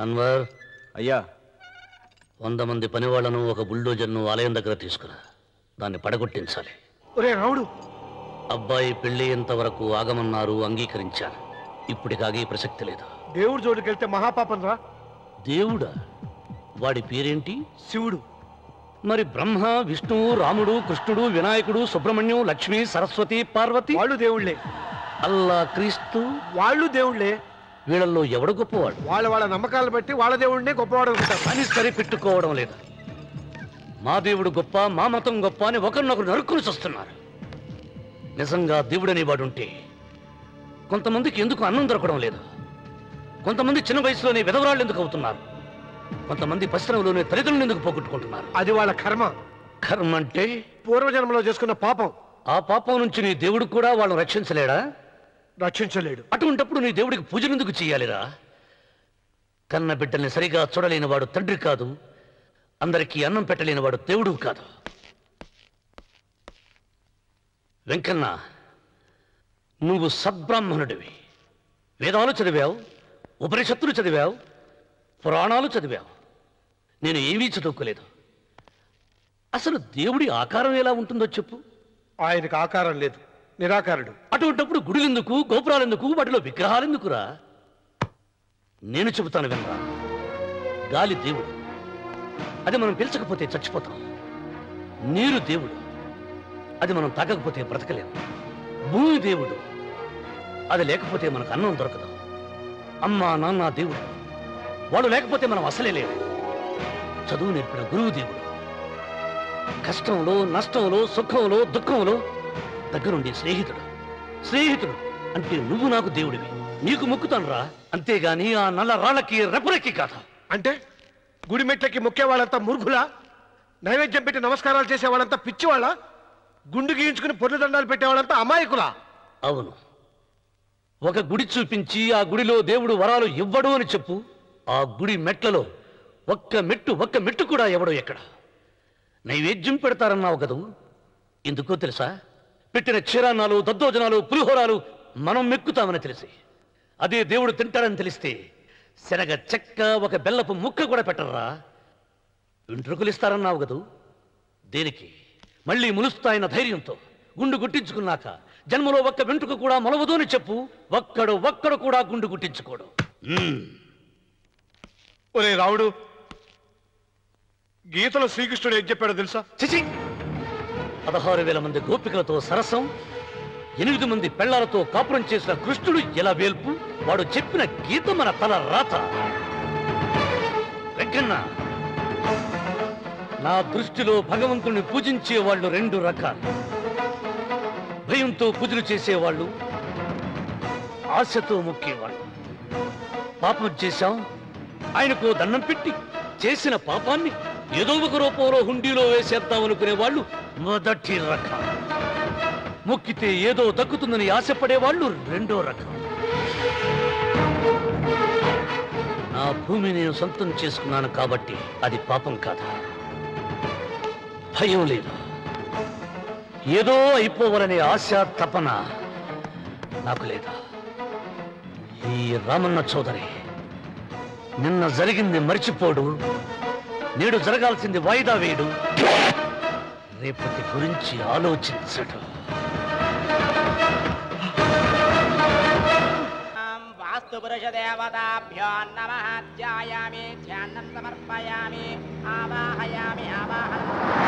అన్వర్ అయ్యా వంద మంది పనివాళ్లను ఒక బుల్డోజర్ను ఆలయం దగ్గర తీసుకురా దాన్ని పడగొట్టించాలి ఒరే రావుడు అబ్బాయి పెళ్ళయ్యేంత వరకు ఆగమన్నారు అంగీకరించాను ఇప్పటికి ఆగే ప్రసక్తి లేదు దేవుడి జోడికి వెళ్తే మహాపాపం రా దేవుడా వాడి పేరేంటి శివుడు మరి బ్రహ్మ విష్ణువు రాముడు కృష్ణుడు వినాయకుడు సుబ్రహ్మణ్యం లక్ష్మి సరస్వతి పార్వతి వాళ్ళు దేవుళ్ళే అల్లా క్రీస్తు వాళ్ళు దేవుళ్ళే వీళ్ళల్లో ఎవడు గొప్పవాడు వాళ్ళ వాళ్ళ నమ్మకాలు బట్టి వాళ్ళ దేవుడినే గొప్పవాడు అనుకుంటారు అని సరిపెట్టుకోవడం లేదు మా దేవుడు గొప్ప మా మతం గొప్ప అని ఒకరినొకరు నరుక్కుని వస్తున్నారు నిజంగా దేవుడనే వాడుంటే కొంతమందికి ఎందుకు అన్నం దొరకడం లేదు కొంతమంది చిన్న వయసులోనే విధవరాళ్ళు ఎందుకు అవుతున్నారు కొంతమంది పశ్చిమలోనే తల్లిదండ్రులు ఎందుకు పోగొట్టుకుంటున్నారు అది వాళ్ళ కర్మ కర్మ అంటే పూర్వజన్మలో చేసుకున్న పాపం ఆ పాపం నుంచి నీ దేవుడు కూడా వాళ్ళని రక్షించలేడా రక్షించలేడు అటువంటప్పుడు నీ దేవుడికి పూజలు ఎందుకు చేయాలిరా కన్న బిడ్డల్ని సరిగా చూడలేని వాడు తండ్రి కాదు అందరికీ అన్నం పెట్టలేని వాడు దేవుడు కాదు వెంకన్న నువ్వు సద్బ్రాహ్మణుడివి వేదాలు చదివావు ఉపనిషత్తులు చదివావు పురాణాలు చదివావు నేను ఏమీ చదువుకోలేదు అసలు దేవుడి ఆకారం ఎలా ఉంటుందో చెప్పు ఆయనకు ఆకారం లేదు నిరాకారుడు అటువంటప్పుడు గుడులెందుకు గోపురాలెందుకు వాటిలో విగ్రహాలెందుకురా నేను చెబుతాను వినరా గాలి దేవుడు అది మనం పీల్చకపోతే చచ్చిపోతాం నీరు దేవుడు అది మనం తాగకపోతే బ్రతకలేము భూమి దేవుడు అది లేకపోతే మనకు అన్నం దొరకదు అమ్మ నాన్న దేవుడు వాడు లేకపోతే మనం అసలే లేవు చదువు నేర్పిన గురువు దేవుడు కష్టంలో నష్టంలో సుఖంలో దుఃఖంలో దగ్గరుండి స్నేహితుడు స్నేహితుడు అంటే నువ్వు నాకు దేవుడివి నీకు మొక్కుతాను రా అంతేగాని ఆ నల్ల రాళ్ళకి రెపరెక్కి కాదు అంటే గుడి మెట్లకి మొక్కే వాళ్ళంతా మూర్ఖులా నైవేద్యం పెట్టి నమస్కారాలు చేసే వాళ్ళంతా పిచ్చివాళ్ళ గుండు గీయించుకుని పొర్లు దండాలు పెట్టేవాళ్ళంతా అమాయకులా అవును ఒక గుడి చూపించి ఆ గుడిలో దేవుడు వరాలు ఇవ్వడు అని చెప్పు ఆ గుడి మెట్లలో ఒక్క మెట్టు ఒక్క మెట్టు కూడా ఎవడో ఎక్కడ నైవేద్యం పెడతారన్నావు కదూ ఎందుకో తెలుసా పెట్టిన క్షీరాన్నాలు దద్దోజనాలు పులిహోరాలు మనం మెక్కుతామని తెలిసి అదే దేవుడు తింటాడని తెలిస్తే శనగ చెక్క ఒక బెల్లపు ముక్క కూడా పెట్టర్రా వెంట్రుకలు ఇస్తారన్నావు కదూ దేనికి మళ్ళీ ములుస్తాయన్న ధైర్యంతో గుండు గుట్టించుకున్నాక జన్మలో ఒక్క వెంట్రుక కూడా మొలవదు అని చెప్పు ఒక్కడు ఒక్కడు కూడా గుండు గుట్టించుకోడు మ్మ్. ఒరే రావుడు గీతలో శ్రీకృష్ణుడు ఏం చెప్పాడో తెలుసా చిచి పదహారు వేల మంది గోపికలతో సరసం ఎనిమిది మంది పెళ్లాలతో కాపురం చేసిన కృష్ణుడు ఎలా వేల్పు వాడు చెప్పిన గీత మన తల రాత వెంకన్న నా దృష్టిలో భగవంతుని పూజించే వాళ్ళు రెండు రకాలు భయంతో పూజలు చేసేవాళ్ళు ఆశతో మొక్కేవాళ్ళు పాపం చేశాం ఆయనకు దండం పెట్టి చేసిన పాపాన్ని ఏదో ఒక రూపంలో హుండీలో వేసేద్దాం అనుకునే వాళ్ళు మొదటి రకం మొక్కితే ఏదో దక్కుతుందని ఆశపడే వాళ్ళు రెండో రకం నా భూమి నేను సొంతం చేసుకున్నాను కాబట్టి అది పాపం కాదా భయం లేదు ఏదో అయిపోవాలనే ఆశ తపన నాకు లేదా ఈ రామన్న చౌదరి నిన్న జరిగింది మర్చిపోడు నేడు జరగాల్సింది వాయిదా వేయడు రేపటి గురించి ఆలోచించడు వాస్తు పురుష దేవతాభ్యో నమ ధ్యాయామి ధ్యానం సమర్పయామి ఆవాహయామి ఆవాహన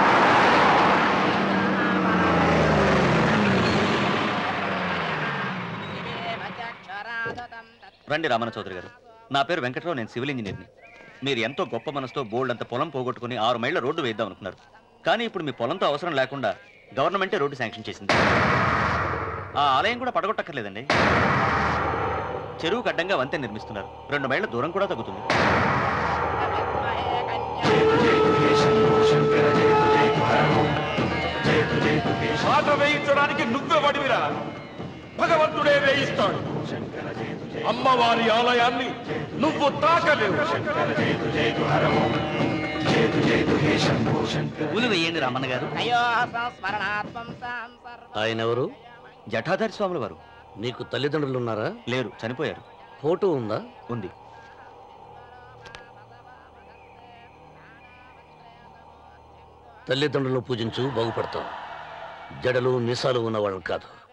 రండి రామన చౌదరి గారు నా పేరు వెంకట్రావు నేను సివిల్ ఇంజనీర్ని మీరు ఎంతో గొప్ప మనసుతో బోల్డ్ అంత పొలం పోగొట్టుకుని ఆరు మైళ్ళ రోడ్డు వేద్దాం అనుకున్నారు కానీ ఇప్పుడు మీ పొలంతో అవసరం లేకుండా గవర్నమెంటే రోడ్డు శాంక్షన్ చేసింది ఆ ఆలయం కూడా పడగొట్టక్కర్లేదండి చెరువుకు అడ్డంగా వంతెన నిర్మిస్తున్నారు రెండు మైళ్ళ దూరం కూడా తగ్గుతుంది పాట వేయించడానికి నువ్వే వడివిరా భగవంతుడే వేయిస్తాడు అమ్మవారి ఆలయాన్ని నువ్వు తాకలేవు పూలు వేయండి రామన్న గారు తయో సంస్మరణాత్మం తాం సర్వ ఆయన ఎవరు జఠాధారి స్వాముల వారు నీకు తల్లిదండ్రులు ఉన్నారా లేరు చనిపోయారు ఫోటో ఉందా ఉంది తల్లిదండ్రులను పూజించు బాగుపడతావు జడలు మీసాలు ఉన్న వాళ్ళని కాదు